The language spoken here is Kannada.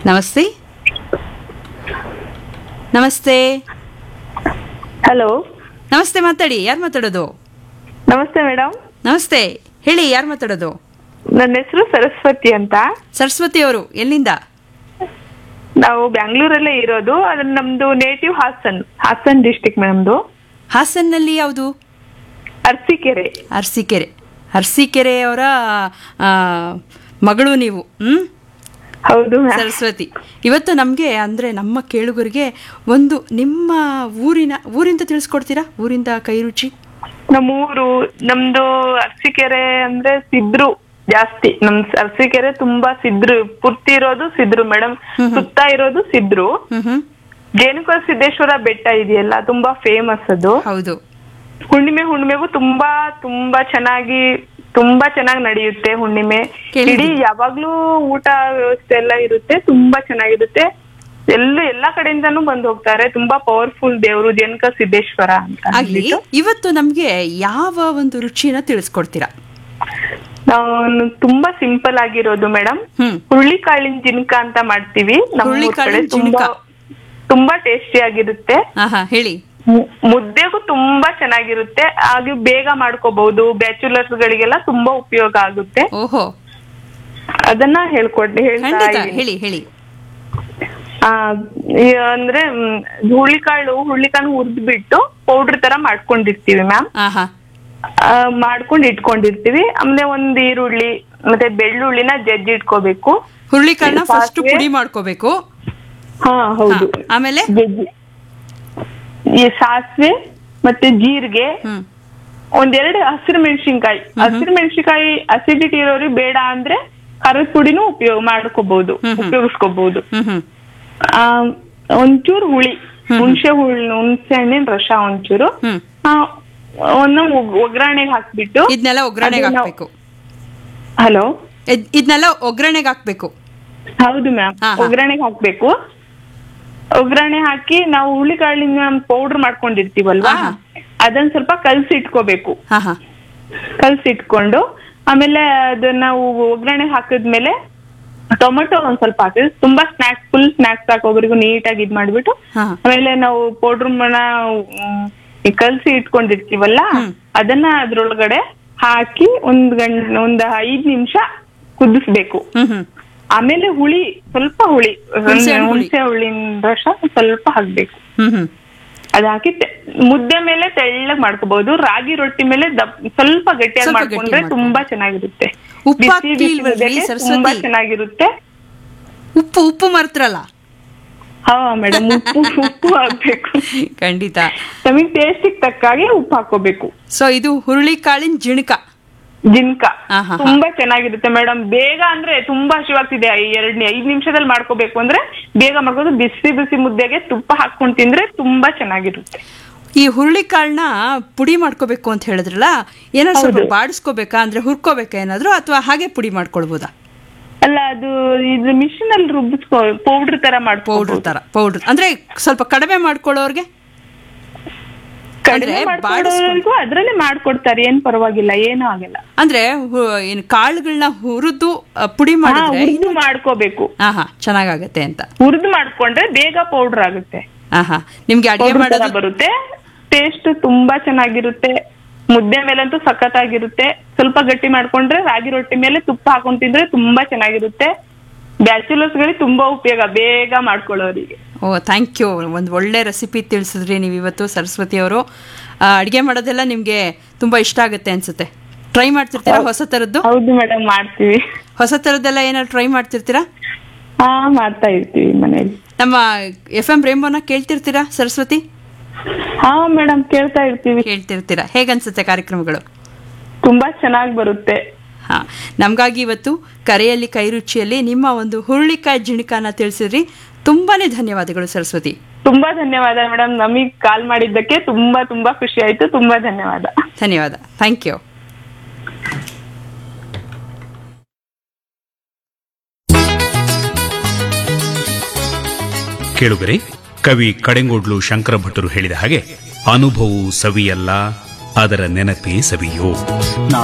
ನಮಸ್ತೆ ನಮಸ್ತೆ ಹಲೋ ನಮಸ್ತೆ ಮಾತಾಡಿ ಯಾರು ಮಾತಾಡೋದು ನಮಸ್ತೆ ಮೇಡಮ್ ನಮಸ್ತೆ ಹೇಳಿ ಯಾರು ಮಾತಾಡೋದು ನನ್ನ ಹೆಸರು ಸರಸ್ವತಿ ಅಂತ ಸರಸ್ವತಿ ಅವರು ಎಲ್ಲಿಂದ ನಾವು ಬ್ಯಾಂಗ್ಳೂರಲ್ಲೇ ಇರೋದು ಅದ್ರ ನಮ್ದು ನೇಟಿವ್ ಹಾಸನ್ ಹಾಸನ್ ಡಿಸ್ಟಿಕ್ ನಮ್ದು ಹಾಸನ್ನಲ್ಲಿ ಯಾವುದು ಅರ್ಸಿಕೆರೆ ಅರಸೀಕೆರೆ ಅರಸೀಕೆರೆಯವರ ಆ, ಮಗಳು ನೀವು ಹ್ಮ್ ಹೌದು ಮ್ಯಾಮ್ ಸರಸ್ವತಿ ಇವತ್ತು ನಮಗೆ ಅಂದರೆ ನಮ್ಮ ಕೇಳುಗರಿಗೆ ಒಂದು ನಿಮ್ಮ ಊರಿನ ಊರಿಂದ ತಿಳಿಸ್ಕೊಡ್ತೀರಾ ಊರಿಂದ ಕೈ ರುಚಿ ನಮ್ಮೂರು ನಮ್ದು ಅರ್ಸಿಕೆರೆ ಅಂದ್ರೆ ಸಿದ್ರು ಜಾಸ್ತಿ ನಮ್ ಅರ್ಸಿಕೆರೆ ತುಂಬಾ ಸಿದ್ರು ಪೂರ್ತಿ ಇರೋದು ಸಿದ್ರು ಮೇಡಮ್ ಸುತ್ತ ಇರೋದು ಸಿದ್ರು ಹ್ಮ್ ಹ್ಮ್ ಜೇನುಕ ಸಿದ್ದೇಶ್ವರ ಬೆಟ್ಟ ಇದೆಯಲ್ಲ ತುಂಬಾ ಫೇಮಸ್ ಅದು ಹೌದು ಹುಣ್ಣಿಮೆ ಹುಣ್ಣಿಮೆಗೂ ತುಂಬಾ ತುಂಬಾ ಚೆನ್ನಾಗಿ ತುಂಬಾ ಚೆನ್ನಾಗಿ ನಡೆಯುತ್ತೆ ಹುಣ್ಣಿಮೆ ಕೇಳಿದ್ದೀನಿ. ಇಡೀ ಯಾವಾಗ್ಲೂ ಊಟ ವ್ಯವಸ್ಥೆ ಎಲ್ಲ ಇರುತ್ತೆ ತುಂಬಾ ಚೆನ್ನಾಗಿರುತ್ತೆ ಎಲ್ಲ ಎಲ್ಲಾ ಕಡೆಯಿಂದಾನು ಬಂದು ಹೋಗ್ತಾರೆ ತುಂಬಾ ಪವರ್ಫುಲ್ ದೇವರು ಜನಕ ಸಿದ್ದೇಶ್ವರ ಅಂತ ಆಗ್ಲಿ ಅಂದ್ಬಿಟ್ಟು. ಇವತ್ತು ನಮ್ಗೆ ಯಾವ ಒಂದು ರುಚಿನ ತಿಳಿಸ್ಕೊಡ್ತೀರಾ ನಾನು ತುಂಬಾ ಸಿಂಪಲ್ ಆಗಿರೋದು ಮೇಡಮ್ ಹ್ಮ್ ಹುರುಳಿಕಾಳಿನ ಜಿನ್ಕ ಅಂತ ಮಾಡ್ತೀವಿ ನಮ್ಮ ಊರ್ ಕಡೆ ಹುರುಳಿಕಾಳಿನ ತುಂಬಾ ಜಿನ್ಕ. ತುಂಬಾ ಟೇಸ್ಟಿ ಆಗಿರುತ್ತೆ ಆಹಾ ಹೇಳಿ ಮು- ಮುದ್ದೆಗೂ ತುಂಬಾ ಚೆನ್ನಾಗಿರುತ್ತೆ ಹಾಗೆ ಬೇಗ ಮಾಡ್ಕೋಬಹುದು ಬ್ಯಾಚುಲರ್ಸ್ ಗಳಿಗೆಲ್ಲ ತುಂಬಾ ಉಪಯೋಗ ಆಗುತ್ತೆ ಓಹೋ ಅದನ್ನ ಹೇಳ್ಕೊಡ್ ಹೇಳ್ತಾ ಖಂಡಿತ ಇದೀನಿ. ಹೇಳಿ ಹೇಳಿ ಆ, ಈ ಅಂದ್ರೆ ಮ್, ಹುರುಳಿಕಾಳು ಹುರುಳಿಕಾಳು ಹುರಿದ್ ಬಿಟ್ಟು ಪೌಡರ್ ತರ ಮಾಡ್ಕೊಂಡಿರ್ತೀವಿ ಮ್ಯಾಮ್ ಆಹಾ ಮಾಡ್ಕೊಂಡು ಇಟ್ಕೊಂಡಿರ್ತೀವಿ ಆಮೇಲೆ ಒಂದ್ ಈರುಳ್ಳಿ ಮತ್ತೆ ಬೆಳ್ಳುಳ್ಳಿನ ಜಜ್ಜಿ ಇಟ್ಕೋಬೇಕು ಹುರುಳಿಕಾಳನ್ನ ಫಸ್ಟ್ ಸಾಸಿವೆ. ಪುಡಿ ಮಾಡ್ಕೋಬೇಕು ಹಾ ಹೌದು ಹಾ, ಆಮೇಲೆ ಜಜ್ಜಿ ಈ ಸಾಸಿವೆ ಮತ್ತೆ ಜೀರಿಗೆ ಹ್ಮ್ ಒಂದೆರಡು ಹಸಿರು ಮೆಣಸಿನ್ಕಾಯಿ ಹಸಿರು ಮೆಣಸಿನ್ಕಾಯಿ ಅಸಿಡಿಟಿ ಇರೋರಿಗೆ ಬೇಡ ಅಂದ್ರೆ ಖಾರದ ಪುಡಿನೂ ಉಪಯೋಗ ಮಾಡ್ಕೋಬಹುದು ಉಪಯೋಗಿಸ್ಕೋಬಹುದು ಹ್ಮ್ ಹ್ಮ್ ಆ, ಒಂಚೂರು ಹುಳಿ ಹುಣಸೆ ಹುಳಿ ಹುಣಸೆ ಹಣ್ಣಿನ ರಸ ಒಂಚೂರು ಹ್ಮ್ ಆ, ಒಂದು ಒಗ್- ಒಗ್ಗರಣೆಗೆ ಹಾಕ್ಬಿಟ್ಟು ಇದನ್ನೆಲ್ಲ ಒಗ್ಗರಣೆಗೆ ಅದನ್ನ- ಹಾಕ್ಬೇಕು ಹಲೋ ಇದ್- ಇದನ್ನೆಲ್ಲ ಒಗ್ಗರಣೆಗೆ ಹಾಕ್ಬೇಕು ಹೌದು ಮ್ಯಾಮ್ ಹಾ, ಹಾ. ಒಗ್ಗರಣೆಗೆ ಹಾಕ್ಬೇಕು ಒಗ್ಗರಣೆ ಹಾಕಿ ನಾವು ಹುಳಿಕಾಳಿನ ಪೌಡರ್ ಮಾಡ್ಕೊಂಡಿರ್ತೀವಲ್ವಾ ಹಾ, ಹಾ. ಅದನ್ನ ಸ್ವಲ್ಪ ಕಲ್ಸಿ ಇಟ್ಕೋಬೇಕು ಹಾ ಹಾ ಕಲ್ಸಿ ಇಟ್ಕೊಂಡು ಆಮೇಲೆ ಅದನ್ನ ನಾವು ಒಗ್ಗರಣೆ ಹಾಕಿದ್ಮೇಲೆ ಟೊಮೆಟೊ ಒಂದ್ ಸ್ವಲ್ಪ ಹಾಕಿದ್ರೆ ತುಂಬಾ ಸ್ನಾಕ್ಸ್ ಫುಲ್ ಸ್ನಾಕ್ಸ್ ಹಾಕೋವರೆಗೂ ನೀಟಾಗಿ ಇದ್ ಮಾಡ್ಬಿಟ್ಟು ಹಾ ಆಮೇಲೆ ನಾವು ಪೌಡರ್ ಮನ ಕಲ್ಸಿ ಇಟ್ಕೊಂಡಿರ್ತೀವಲ್ಲ ಅದನ್ನ ಅದ್ರೊಳಗಡೆ ಹಾಕಿ ಒಂದ್ ಗಂಟೆ ಒಂದ್ ಐದ್ ನಿಮಿಷ ಕುದಿಸ್ಬೇಕು ಹ್ಮ್ ಹ್ಮ್ ಆಮೇಲೆ ಹುಳಿ ಸ್ವಲ್ಪ ಹುಳಿ ಹುಣ್ಸೆ ಹಣ್ಣು ಹುಳಿ. ಹುಣಸೆ ಹುಳಿನ ರಸ ಸ್ವಲ್ಪ ಹಾಕ್ಬೇಕು ಹ್ಮ್ ಹ್ಮ್ ಅದ್ ಹಾಕಿ ತೆ- ಮುದ್ದೆ ಮೇಲೆ ತೆಳ್ಳಗ್ ಮಾಡ್ಕೋಬಹುದು ರಾಗಿ ರೊಟ್ಟಿ ಮೇಲೆ ದಪ್- ಸ್ವಲ್ಪ ಗಟ್ಟಿಯಾಗಿ ಸ್ವಲ್ಪ ಗಟ್ಟಿ ಮಾಡ್ಕೊಂಡ್ರೆ ಮಾಡ್ಕೊಂಡು. ತುಂಬಾ ಚೆನ್ನಾಗಿರುತ್ತೆ ಉಪ್ಪು ಬಿಸಿ ಹಾಕ್ತಿಲ್ವಲ್ರಿ ಬಿಸಿ ಮುದ್ದೆಗೆ ಸರಸ್ವತಿ? ತುಂಬಾ ಚೆನ್ನಾಗಿರುತ್ತೆ ಉಪ್ಪು ಉಪ್ಪು ಮರ್ತ್ರಲ್ಲ ಹಾ ಮೇಡಮ್ ಉಪ್ಪು ಉಪ್ಪು ಹಾಕ್ಬೇಕು ಖಂಡಿತ ನಮಗೆ ಟೇಸ್ಟಿಗೆ ತಕ್ಕಾಗೆ ಉಪ್ಪು ಹಾಕೋಬೇಕು ಸೊ ಇದು ಹುರುಳಿಕಾಳಿನ ಜಿಣಕ ಜಿನ್ಕ ಹಾ, ಹಾ, ಹಾ. ತುಂಬಾ ಚೆನ್ನಾಗಿರುತ್ತೆ ಮೇಡಮ್ ಬೇಗ ಅಂದ್ರೆ ತುಂಬಾ ಹಸಿವಾಗ್ತಿದೆ ಎರಡ್ ಐದ್ ನಿಮಿಷದಲ್ಲಿ ಮಾಡ್ಕೋಬೇಕು ಅಂದ್ರೆ ಬೇಗ ಮಾಡ್ಕೊಂಡು ಬಿಸಿ ಬಿಸಿ ಮುದ್ದೆಗೆ ತುಪ್ಪ ಹಾಕೊಂಡ್ ತಿಂದ್ರೆ ತುಂಬಾ ಚೆನ್ನಾಗಿರುತ್ತೆ ಈ ಹುರುಳಿಕಾಳನ್ನ ಪುಡಿ ಮಾಡ್ಕೋಬೇಕು ಅಂತ ಹೇಳಿದ್ರಲ್ಲ ಏನಾದ್ರು ಸ್ವಲ್ಪ ಬಾಡಿಸ್ಕೋಬೇಕಾ ಅಂದ್ರೆ ಹುರ್ಕೋಬೇಕಾ ಏನಾದ್ರು ಅಥವಾ ಹಾಗೆ ಪುಡಿ ಮಾಡ್ಕೊಳ್ಬೋದಾ ಅಲ್ಲ ಅದು ಇದು ಮಿಷಿನ್ ಅಲ್ಲಿ ರುಬ್ಬಿಸ್ಕೋ ಪೌಡರ್ ತರ ಮಾಡ್ಕೋ ಪೌಡ್ರ್ ತರ ಪೌಡ್ರ್ ಅಂದ್ರೆ ಸ್ವಲ್ಪ ಕಡಿಮೆ ಮಾಡ್ಕೊಳ್ಳೋರ್ಗೆ ಕಡಿಮೆ ಅಂದ್ರೆ ಮಾಡ್ಕೊಡೋರ್ಗೂ ಅದ್ರಲ್ಲೇ ಮಾಡ್ಕೊಡ್ತಾರೆ ಏನ್ ಪರವಾಗಿಲ್ಲ ಏನೂ ಆಗಲ್ಲ ಅಂದ್ರೆ ಹು- ಏನು ಕಾಳುಗಳನ್ನ ಹುರಿದು ಆ, ಪುಡಿ ಹಾ ಮಾಡಿದ್ರೆ ಹುರಿದು ಮಾಡ್ಕೋಬೇಕು ಹಾ ಹಾ ಚೆನ್ನಾಗಾಗತ್ತೆ ಅಂತ ಹುರಿದು ಮಾಡ್ಕೊಂಡ್ರೆ ಬೇಗ ಪೌಡರ್ ಆಗುತ್ತೆ ಹಾ ಹಾ ನಿಮ್ಗೆ ಅಡಿಗೆ ಪೌಡರ್ ತರ ಮಾಡೋದು ಬರುತ್ತೆ ಟೇಸ್ಟ್ ತುಂಬಾ ಚೆನ್ನಾಗಿರುತ್ತೆ ಮುದ್ದೆ ಮೇಲಂತೂ ಸಖತ್ತಾಗಿರುತ್ತೆ ಸ್ವಲ್ಪ ಗಟ್ಟಿ ಮಾಡ್ಕೊಂಡ್ರೆ ರಾಗಿ ರೊಟ್ಟಿ ಮೇಲೆ ತುಪ್ಪ ಹಾಕೊಂಡ್ ತಿಂದ್ರೆ ತುಂಬಾ ಚೆನ್ನಾಗಿರುತ್ತೆ ಬ್ಯಾಚುಲರ್ಸ್ ಗಳಿಗೆ ತುಂಬಾ ಉಪಯೋಗ ಬೇಗ ಮಾಡ್ಕೊಳ್ಳೋರಿಗೆ ಓ ಥ್ಯಾಂಕ್ ಯು ಒಂದು ಒಳ್ಳೆ ರೆಸಿಪಿ ತಿಳಿಸಿದ್ರಿ ನೀವು ಇವತ್ತು ಸರಸ್ವತಿ ಅವರು ಅಡುಗೆ ಮಾಡೋದೆಲ್ಲ ನಿಮಗೆ ತುಂಬ ಇಷ್ಟ ಆಗುತ್ತೆ ಅನ್ಸುತ್ತೆ ಟ್ರೈ ಮಾಡ್ತಿರ್ತೀರಾ ಹೊಸ ಥರದ್ದು ಹೌದು ಮೇಡಮ್ ಮಾಡ್ತೀವಿ ಹೊಸ ಥರದ್ದೆಲ್ಲ ಏನಾದ್ರು ಟ್ರೈ ಮಾಡ್ತಿರ್ತೀರಾ ಹಾ ಮಾಡ್ತಾ ಇರ್ತೀವಿ ಮನೇಲಿ ನಮ್ಮ ಎಫ್ ಎಂ ರೇಂಬೋನ ಕೇಳ್ತಿರ್ತೀರಾ ಸರಸ್ವತಿ ಹಾ ಮೇಡಮ್ ಕೇಳ್ತಾ ಇರ್ತೀವಿ ಕೇಳ್ತಿರ್ತೀರಾ ಹೇಗನ್ಸುತ್ತೆ ಕಾರ್ಯಕ್ರಮಗಳು ತುಂಬಾ ಚೆನ್ನಾಗಿ ಬರುತ್ತೆ ಹಾಂ ನಮಗಾಗಿ ಇವತ್ತು ಕರೆಯಲ್ಲಿ ಕೈರುಚಿಯಲ್ಲಿ ನಿಮ್ಮ ಒಂದು ಹುರುಳಿಕಾಯಿ ಜಿಣಕಾನ ತಿಳಿಸಿದ್ರಿ ತುಂಬಾ ಧನ್ಯವಾದಗಳು ಸರಸ್ವತಿ ತುಂಬಾ ಧನ್ಯವಾದ ಮೇಡಮ್ ನಮಗ್ ಕಾಲ್ ಮಾಡಿದ್ದಕ್ಕೆ ತುಂಬಾ ತುಂಬಾ ಖುಷಿ ಆಯ್ತು ತುಂಬಾ ಧನ್ಯವಾದ ಧನ್ಯವಾದ ಥ್ಯಾಂಕ್ ಯು ಕೇಳುಗರೆ ಕವಿ ಕಡೆಂಗೋಡ್ಲು ಶಂಕರ ಭಟ್ಟರು ಹೇಳಿದ ಹಾಗೆ ಅನುಭವವು ಸವಿಯಲ್ಲ ಅದರ ನೆನಪೇ ಸವಿಯೋ ನಾ